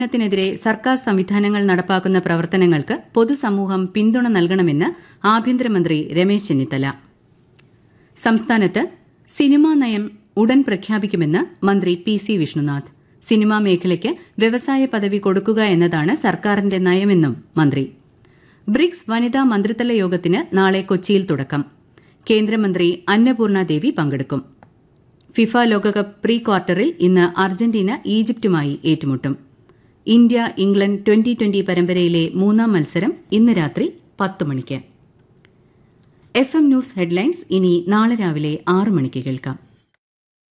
ത്തിനെതിരെ സർക്കാർ സംവിധാനങ്ങൾ നടപ്പാക്കുന്ന പ്രവർത്തനങ്ങൾക്ക് പൊതുസമൂഹം പിന്തുണ നൽകണമെന്ന് ആഭ്യന്തരമന്ത്രി രമേശ് ചെന്നിത്തല സംസ്ഥാനത്ത് സിനിമാ നയം ഉടൻ പ്രഖ്യാപിക്കുമെന്ന് മന്ത്രി പി സി വിഷ്ണുനാഥ് സിനിമാ മേഖലയ്ക്ക് വ്യവസായ പദവി കൊടുക്കുക എന്നതാണ് സർക്കാരിന്റെ നയമെന്നും മന്ത്രി ബ്രിക്സ് വനിതാ മന്ത്രിതല യോഗത്തിന് നാളെ കൊച്ചിയിൽ തുടക്കം കേന്ദ്രമന്ത്രി അന്നപൂർണ ദേവി പങ്കെടുക്കും ഫിഫ ലോകകപ്പ് പ്രീ ക്വാർട്ടറിൽ ഇന്ന് അർജന്റീന ഈജിപ്തുമായി ഏറ്റുമുട്ടും ഇന്ത്യ ഇംഗ്ലണ്ട് ട്വന്റി ട്വന്റി പരമ്പരയിലെ മൂന്നാം മത്സരം ഇന്ന് രാത്രി പത്ത് മണിക്ക് എഫ് എം ന്യൂസ് ഹെഡ്ലൈൻസ് ഇനി നാളെ രാവിലെ ആറ് മണിക്ക് കേൾക്കാം